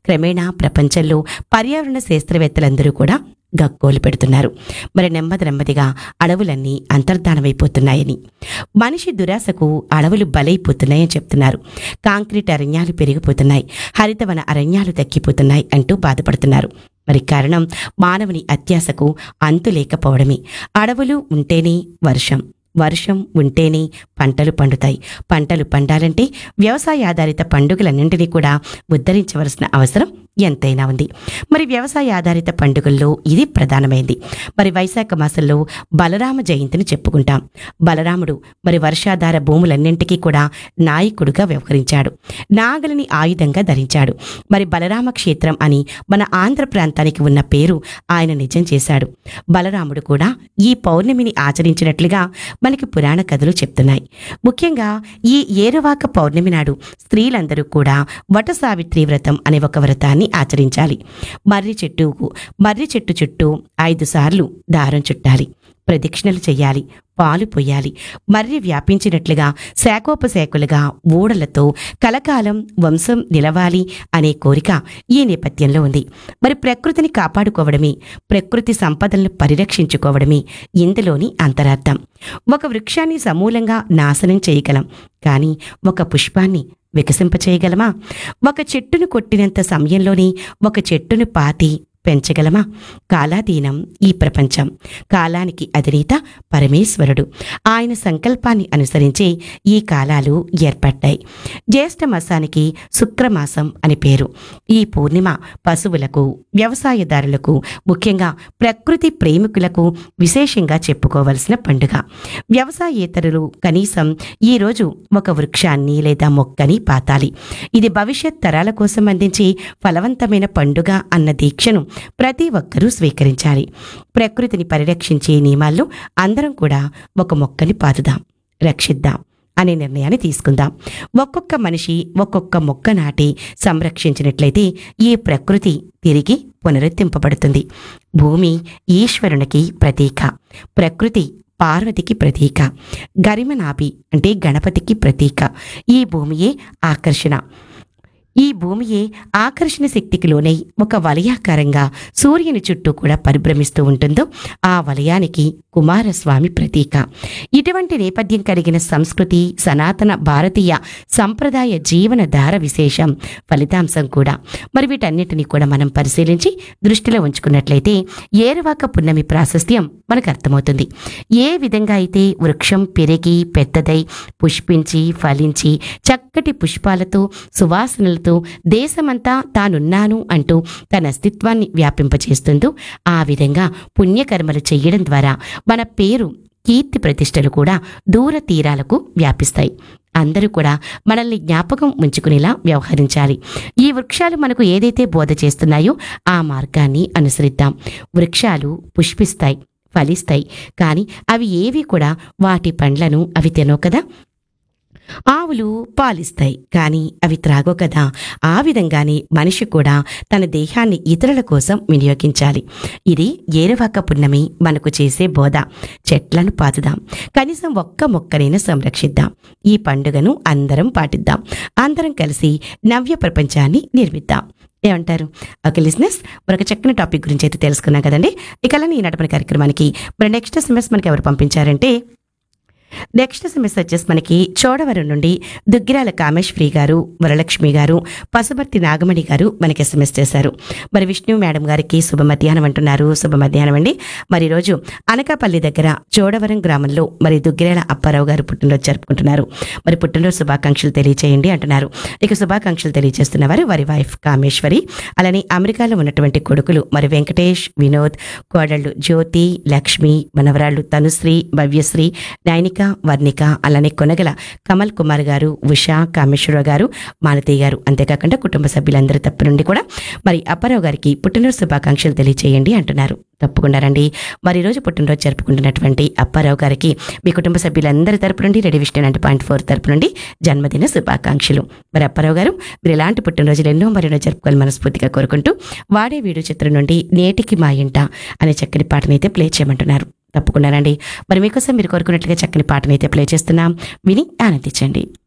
క్రమేణా ప్రపంచంలో పర్యావరణ శాస్త్రవేత్తలందరూ కూడా గగ్గోలు పెడుతున్నారు మరి నెమ్మది నెమ్మదిగా అడవులన్నీ అంతర్ధానమైపోతున్నాయని మనిషి దురాశకు అడవులు బలైపోతున్నాయని చెప్తున్నారు కాంక్రీట్ అరణ్యాలు పెరిగిపోతున్నాయి హరితవన అరణ్యాలు తగ్గిపోతున్నాయి అంటూ బాధపడుతున్నారు మరి కారణం మానవుని అత్యాశకు అంతు లేకపోవడమే అడవులు ఉంటేనే వర్షం వర్షం ఉంటేనే పంటలు పండుతాయి పంటలు పండాలంటే వ్యవసాయ ఆధారిత పండుగలన్నింటినీ కూడా ఉద్ధరించవలసిన అవసరం ఎంతైనా ఉంది మరి వ్యవసాయ ఆధారిత పండుగల్లో ఇది ప్రధానమైంది మరి వైశాఖ మాసంలో బలరామ జయంతిని చెప్పుకుంటాం బలరాముడు మరి వర్షాధార భూములన్నింటికీ కూడా నాయకుడుగా వ్యవహరించాడు నాగలిని ఆయుధంగా ధరించాడు మరి బలరామ క్షేత్రం అని మన ఆంధ్ర ప్రాంతానికి ఉన్న పేరు ఆయన నిజం చేశాడు బలరాముడు కూడా ఈ పౌర్ణమిని ఆచరించినట్లుగా మనకి పురాణ కథలు చెప్తున్నాయి ముఖ్యంగా ఈ ఏరువాక పౌర్ణమి నాడు స్త్రీలందరూ కూడా వట సావిత్రి వ్రతం అనే ఒక వ్రతాన్ని ఆచరించాలి మర్రి చెట్టుకు మర్రి చెట్టు చుట్టూ ఐదు సార్లు దారం చుట్టాలి ప్రదక్షిణలు చెయ్యాలి పాలు పొయ్యాలి మర్రి వ్యాపించినట్లుగా శాఖోపశాఖలుగా ఊడలతో కలకాలం వంశం నిలవాలి అనే కోరిక ఈ నేపథ్యంలో ఉంది మరి ప్రకృతిని కాపాడుకోవడమే ప్రకృతి సంపదలను పరిరక్షించుకోవడమే ఇందులోని అంతరార్థం ఒక వృక్షాన్ని సమూలంగా నాశనం చేయగలం కానీ ఒక పుష్పాన్ని వికసింపచేయగలమా ఒక చెట్టును కొట్టినంత సమయంలోనే ఒక చెట్టును పాతి పెంచగలమా కాలాధీనం ఈ ప్రపంచం కాలానికి అధినేత పరమేశ్వరుడు ఆయన సంకల్పాన్ని అనుసరించే ఈ కాలాలు ఏర్పడ్డాయి జ్యేష్ఠ మాసానికి శుక్రమాసం అని పేరు ఈ పూర్ణిమ పశువులకు వ్యవసాయదారులకు ముఖ్యంగా ప్రకృతి ప్రేమికులకు విశేషంగా చెప్పుకోవలసిన పండుగ వ్యవసాయేతరులు కనీసం ఈ రోజు ఒక వృక్షాన్ని లేదా మొక్కని పాతాలి ఇది భవిష్యత్ తరాల కోసం అందించే ఫలవంతమైన పండుగ అన్న దీక్షను ప్రతి ఒక్కరూ స్వీకరించాలి ప్రకృతిని పరిరక్షించే నియమాల్లో అందరం కూడా ఒక మొక్కని పాతుదాం రక్షిద్దాం అనే నిర్ణయాన్ని తీసుకుందాం ఒక్కొక్క మనిషి ఒక్కొక్క మొక్క నాటి సంరక్షించినట్లయితే ఈ ప్రకృతి తిరిగి పునరుద్ధరింపబడుతుంది భూమి ఈశ్వరునికి ప్రతీక ప్రకృతి పార్వతికి ప్రతీక గరిమనాభి అంటే గణపతికి ప్రతీక ఈ భూమియే ఆకర్షణ ఈ భూమియే ఆకర్షణ శక్తికి లోనై ఒక వలయాకారంగా సూర్యుని చుట్టూ కూడా పరిభ్రమిస్తూ ఉంటుందో ఆ వలయానికి కుమారస్వామి ప్రతీక ఇటువంటి నేపథ్యం కలిగిన సంస్కృతి సనాతన భారతీయ సంప్రదాయ జీవన ధార విశేషం ఫలితాంశం కూడా మరి వీటన్నిటిని కూడా మనం పరిశీలించి దృష్టిలో ఉంచుకున్నట్లయితే ఏరువాక పున్నమి ప్రాశస్త్యం మనకు అర్థమవుతుంది ఏ విధంగా అయితే వృక్షం పెరిగి పెద్దదై పుష్పించి ఫలించి చక్కటి పుష్పాలతో సువాసనలతో దేశమంతా తానున్నాను అంటూ తన అస్తిత్వాన్ని వ్యాపింపచేస్తుందో ఆ విధంగా పుణ్యకర్మలు చెయ్యడం ద్వారా మన పేరు కీర్తి ప్రతిష్టలు కూడా దూర తీరాలకు వ్యాపిస్తాయి అందరూ కూడా మనల్ని జ్ఞాపకం ఉంచుకునేలా వ్యవహరించాలి ఈ వృక్షాలు మనకు ఏదైతే బోధ చేస్తున్నాయో ఆ మార్గాన్ని అనుసరిద్దాం వృక్షాలు పుష్పిస్తాయి ఫలిస్తాయి కానీ అవి ఏవి కూడా వాటి పండ్లను అవి తినవు కదా ఆవులు పాలిస్తాయి కానీ అవి త్రాగో కదా ఆ విధంగానే మనిషి కూడా తన దేహాన్ని ఇతరుల కోసం వినియోగించాలి ఇది ఏరువాక పున్నమి మనకు చేసే బోధ చెట్లను పాతుదాం కనీసం ఒక్క మొక్కనైనా సంరక్షిద్దాం ఈ పండుగను అందరం పాటిద్దాం అందరం కలిసి నవ్య ప్రపంచాన్ని నిర్మిద్దాం ఏమంటారు ఓకే లిజినెస్ మరొక చక్కని టాపిక్ గురించి అయితే తెలుసుకున్నాం కదండి ఇక అలానే ఈనాటి మన కార్యక్రమానికి మరి నెక్స్ట్ ఎస్ఎంఎస్ మనకి ఎవరు పంపించారంటే నెక్స్ట్ ఎస్ఎంఎస్ వచ్చేసి మనకి చోడవరం నుండి దుగ్గిరాల కామేశ్వరి గారు వరలక్ష్మి గారు పసుమర్తి నాగమణి గారు మనకి ఎస్ఎంఎస్ చేశారు మరి విష్ణు మేడం గారికి శుభ మధ్యాహ్నం అంటున్నారు శుభ మధ్యాహ్నం అండి మరి ఈరోజు అనకాపల్లి దగ్గర చోడవరం గ్రామంలో మరి దుగ్గిరాల అప్పారావు గారు పుట్టినరోజు జరుపుకుంటున్నారు మరి పుట్టినరోజు శుభాకాంక్షలు తెలియచేయండి అంటున్నారు ఇక శుభాకాంక్షలు తెలియజేస్తున్న వారు వారి వైఫ్ కామేశ్వరి అలానే అమెరికాలో ఉన్నటువంటి కొడుకులు మరి వెంకటేష్ వినోద్ కోడళ్ళు జ్యోతి లక్ష్మి మనవరాళ్ళు తనుశ్రీ భవ్యశ్రీ నైనిక వర్ణిక అలానే కొనగల కమల్ కుమార్ గారు ఉషా కామేశ్వరరావు గారు మాలతి గారు అంతేకాకుండా కుటుంబ సభ్యులందరి తప్పు నుండి కూడా మరి అప్పారావు గారికి పుట్టినరోజు శుభాకాంక్షలు తెలియచేయండి అంటున్నారు తప్పకుండా రండి మరి ఈరోజు పుట్టినరోజు జరుపుకుంటున్నటువంటి అప్పారావు గారికి మీ కుటుంబ సభ్యులందరి తరపు నుండి రెడీ విష్ణు నైన్ పాయింట్ ఫోర్ తరపు నుండి జన్మదిన శుభాకాంక్షలు మరి అప్పారావు గారు మీరు ఇలాంటి పుట్టినరోజులు ఎన్నో మరెన్నో జరుపుకోవాలి మనస్ఫూర్తిగా కోరుకుంటూ వాడే వీడియో చిత్రం నుండి నేటికి మా ఇంట అనే చక్కని పాటనైతే ప్లే చేయమంటున్నారు తప్పకుండా రండి మరి మీకోసం మీరు కోరుకున్నట్లుగా చక్కని పాటనైతే ప్లే చేస్తున్నాం విని ఆనందించండి